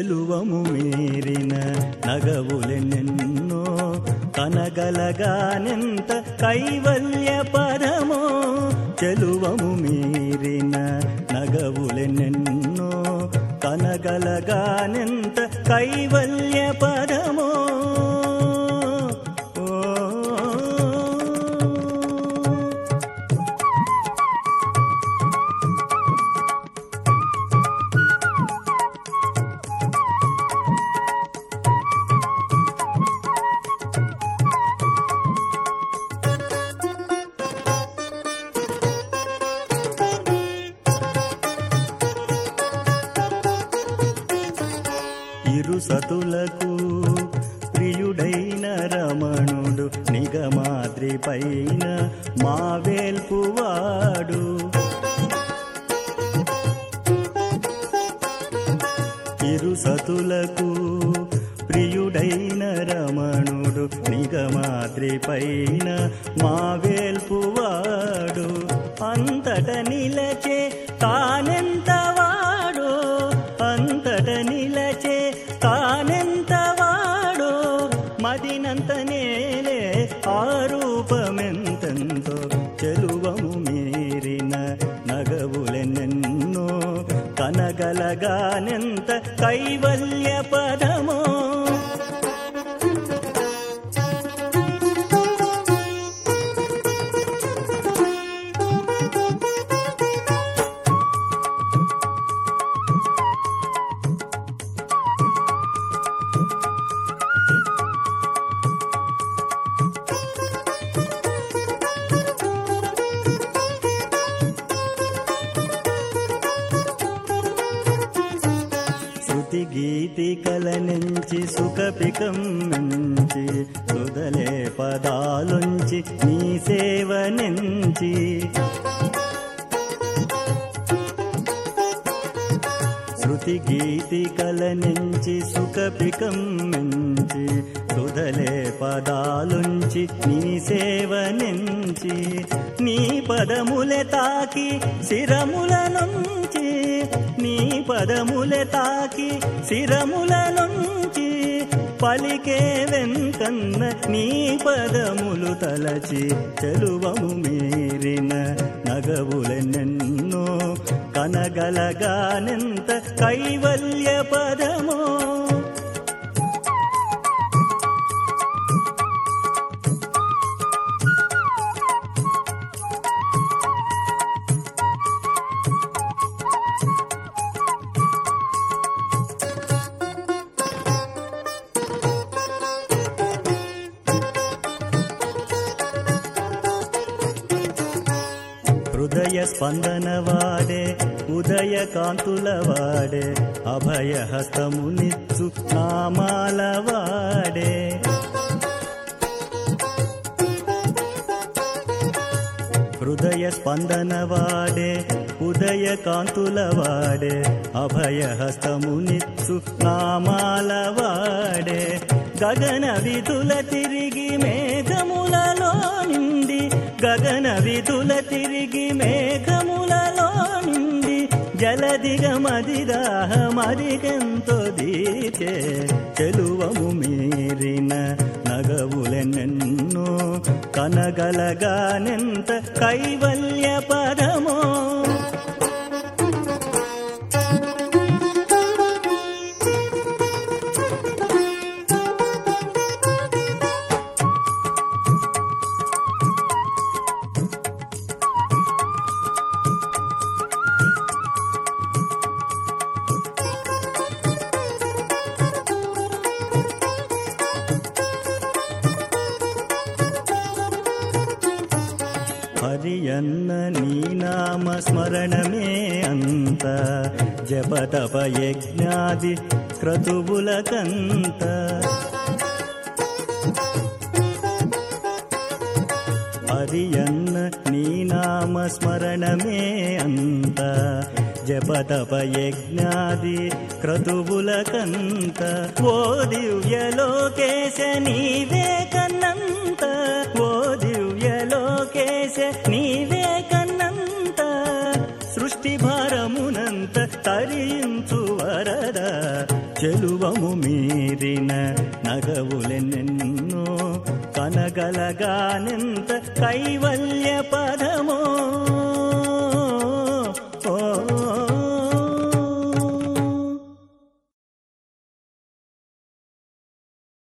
చెలువము మీరిన నగవులెన్నెన్నో కనగలగానెంత కైవల్య పదమో చెలువము మీరిన నగవులెన్నెన్నో కనగలగానెంత కైవల్య పదమో ఓ ఇరు సతులకు ప్రియుడైన రమణుడు నిగమాద్రి పైన మా వేల్పువాడు ఇరు సతులకు ప్రియుడైన రమణుడు నిగమాద్రి పైన మా వేల్పువాడు అంతట నిలచే తానెంతవాడో అంతట నిలచే తానెంతవాడో మదినంత నేలే ఆ రూపమెంతంతో చెలువము మీరిన నగవులెన్నెన్నో కనగలగానెంత కైవల్య పదమో శృతి గీతికల నుంచి సుఖపికం నుంచి సుదలే పదాలుంచి నీ సేవ నుంచి శృతి గీతికల నుంచి సుఖపికం నుంచి సుదలే పదాలుంచి నీ సేవ నుంచి నీ పదములే తాకి శిరముల నుంచి నీ పదములే తాకి శిరముల నుంచి పలికే వెంకన్న నీ పదములు తలచి చెలువము మీరిన నగవులెన్నెన్నో కనగలగానెంత కైవల్య పదమో హృదయ స్పందన వాడే ఉదయ కాంతుల వాడే అభయ హస్తమునిచ్చు నామాల వాడే హృదయ స్పందన వాడే ఉదయ కాంతుల వాడే అభయ హస్తమునిచ్చు నామాల వాడే గగన విధుల తిరిగి మేఘములలో నిండి గగన విధుల తిరిగి మేఘములలో నిండి జలదిగ మదిదాహ మదిగెంతో దీచే చెలువము మీరిన నగవులెన్నెన్నో కనగలగానెంత కైవల్య పదమో హరియన్న నీ నామ స్మరణమే అంత జపతప యజ్ఞాది క్రతువులకంత హరియన్న నీ నామ స్మరణమే అంత జపతప యజ్ఞాది క్రతువులకంత ఓ దివ్యలోకేశ నీవే కన్నంత ఓ దివ్యలోకేశ నీవే కన్నంత సృష్టి భారమునంత తరించు వరద చెలువము మీరిన నగవులెన్నెన్నో కనగలగానెంత కైవల్య పదమో